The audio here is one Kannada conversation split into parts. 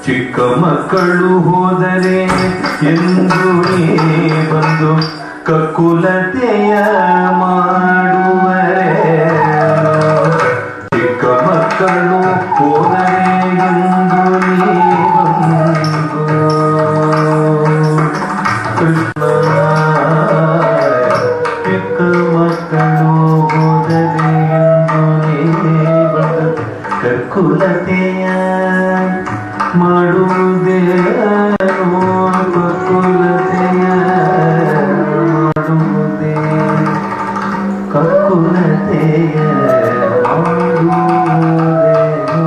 ಚಿಕ್ಕ ಮಕ್ಕಳು ಹೋದರೆ ಎಂದು ನೀ ಬಂದು ಕಕ್ಕುಲತೆಯ ಮಾಡುವರೆ ಚಿಕ್ಕ ಮಕ್ಕಳು ಹೋದರೆ ಎಂದು ನೀ ಬಂದು ಕೃಷ್ಣ ಚಿಕ್ಕ ಮಕ್ಕಳು ಹೋದರೆ ಎಂದು ನೀ ಬಂದು ಕಕ್ಕುಲತೆಯ ಮಾಡುವುದೇನೋ ಕಕ್ಕುಲತೆಯ ಮಾಡುವುದೇ ಕಕ್ಕುಲತೆಯ ಮಾಡುವುದೇನೋ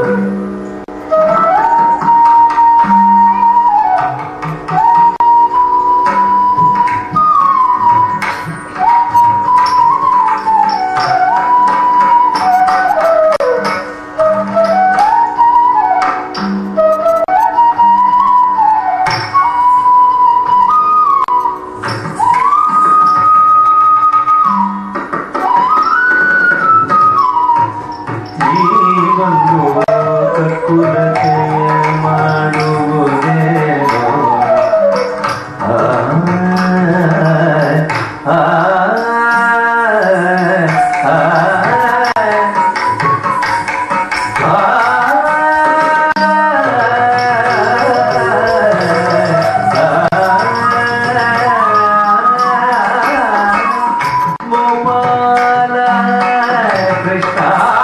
ಈ ಒಂದು ಕಕ್ಕುಲತೆ ಮಾಡುವುದೇನೋ ಆ, ಆ, ಆ, ಗೋಪಾಲ ಕೃಷ್ಣ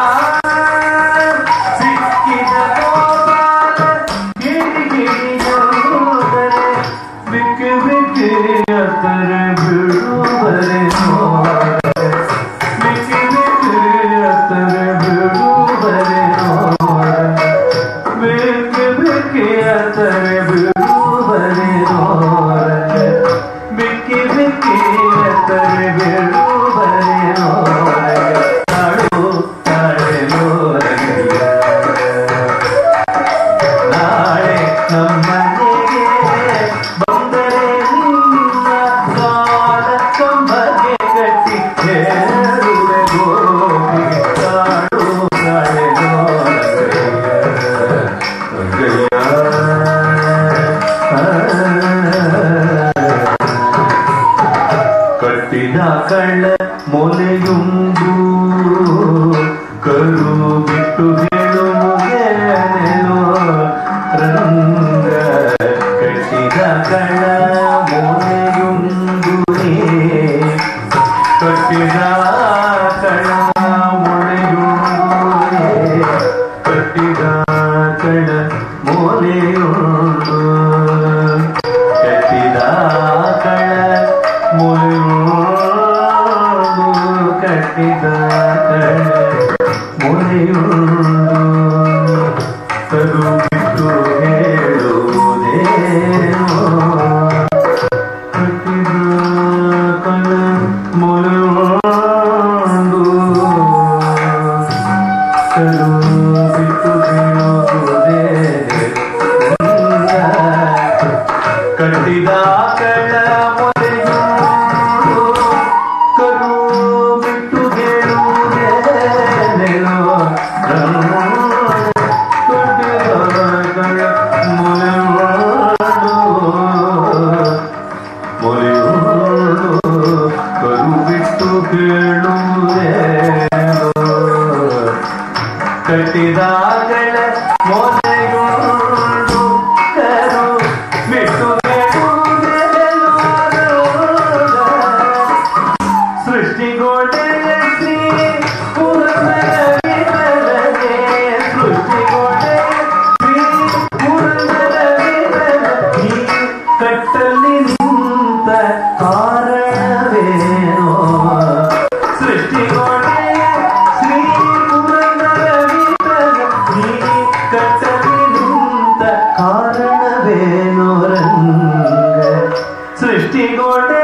ಸಿಕ್ಕಿದ ಗೋಪಾಲ ಗಿರಿ ಗಿರಿಯೋದರೆ ಬಿಕ್ಕಿ ಬಿಕ್ಕಿ ಅತರ ಬಿಡುವರೆ ನೋಡರೆ ಬಿಕ್ಕಿ ಬಿಕ್ಕಿ ಅತರ ಬಿಡುವರೆ ನೋಡರೆ ಬಿಕ್ಕಿ ಬಿಕ್ಕಿ ಅತರ ಬಿಡುವರೆ ನೋಡರೆ ಬಿಕ್ಕಿ ಬಿಕ್ಕಿ ಅತರ ಬಿಡುವರೆ ನೋಡರೆ ತಾಳು ತಾಳೆ ನೋಡರೆ ನಾಳೆ ನಮ್ಮನೆಗೆ ಬಂದರೆ ನಿನ್ನ ಕಾಲ ಕಂಬಗೆ ಕಟ್ಟಿ ಹೇಳುವೆ ಗೋಪಿಗೆ ತಾಳು ನಾಳೆ ಕಟ್ಟಿದ ಕಳ್ಳ ಮೊಲೆಯುಂಡು ಕರು ಬಿಟ್ಟು ಹೇಳು ಮುಗೇನೆಯೋ ರಂಗ ಕಟ್ಟಿದ ಕಳ್ಳ ಮೊಲೆಯುಂಡು ಕಟ್ಟಿದ ಕಳ್ಳ ಮೊಳೆಯುಂಡು ಕಟ್ಟಿದ ಕಳ್ಳ ಮೊಲೆಯುಂಡು ಕಟ್ಟಿದ ಕಳ ಮುರಿಯುವುದು ಕಟ್ಟಿದ ಕಳ ಮುರಿಯುವುದು ತರು ಬಿಟ್ಟು ಹೇಳುವುದೇನೋ ಕಟ್ಟಿದ ಕಳ ಮುರಿಯುವುದು ತರು ಬಿಟ್ಟು ಹೇಳುವುದೇನೋ ಕಟ್ಟಿದ ಕಳ್ಳ ಮೊಲೆಯುಂಡು ಕರು ಬಿಟ್ಟು ಹೇಳುವುದೇನೆನೋ ಕಟ್ಟಿದ ಕಳ್ಳ ಮೊಲೆಯುಂಡು ಮೊಲೆಯುಂಡು ಕರು ಬಿಟ್ಟು ಹೇಳುವುದೇನೋ ಕಟ್ಟಿದಾಗಳ ಮೊಲೆಯುಂಡು ಕರು ಬಿಟ್ಟು ಸೃಷ್ಟಿಗೋಡೆಯ ಶ್ರೀ ಪುರಂದರವಿರಲನೆ ಸೃಷ್ಟಿಗೋಡೆಯ ಶ್ರೀ ಪುರಂದರವಿರಲನೆ ಕಟ್ಟಲಿ ನಿಂತ ಕಾರಣವೇನೋ ಸೃಷ್ಟಿಗೋಡೆಯ ಶ್ರೀ ಪುರಂದರವಿರಲನೆ ಕಟ್ಟಲಿ ನಿಂತ ಕಾರಣವೇನೋ ರಂಗ ಸೃಷ್ಟಿಗೋಡೆ